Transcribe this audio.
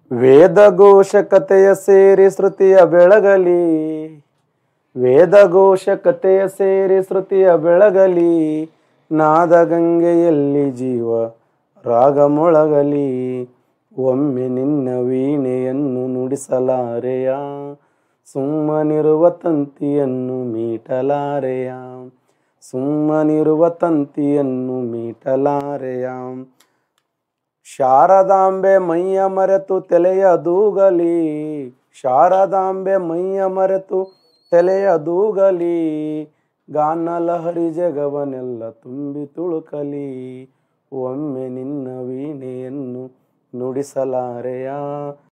ವೇದಘೋಷ ಕಥೆಯ ಸೇರಿ ಶ್ರುತಿಯ ಬೆಳಗಲಿ ವೇದಘೋಷ ಕಥೆಯ ಸೇರಿ ಶ್ರುತಿಯ ಬೆಳಗಲಿ ನಾದಗಂಗೆಯಲ್ಲಿ ಜೀವ ರಾಗ ಮೊಳಗಲಿ ಒಮ್ಮೆ ನಿನ್ನ ವೀಣೆಯನ್ನು ನುಡಿಸಲಾರೆಯ ಸುಮ್ಮನಿರುವ ತಂತಿಯನ್ನು ಮೀಟಲಾರೆಯ ಸುಮ್ಮನಿರುವ ತಂತಿಯನ್ನು ಮೀಟಲಾರೆಯ ಶಾರದಾಂಬೆ ಮೈಯ ಮರೆತು ತಲೆಯ ದೂಗಲಿ ಶಾರದಾಂಬೆ ಮೈಯ ಮರೆತು ತಲೆಯ ದೂಗಲಿ ಗಾನ ಲಹರಿ ಜಗವನೆಲ್ಲ ತುಂಬಿ ತುಳುಕಲಿ ಒಮ್ಮೆ ನಿನ್ನ ವೀಣೆಯನ್ನು ನುಡಿಸಲಾರೆಯ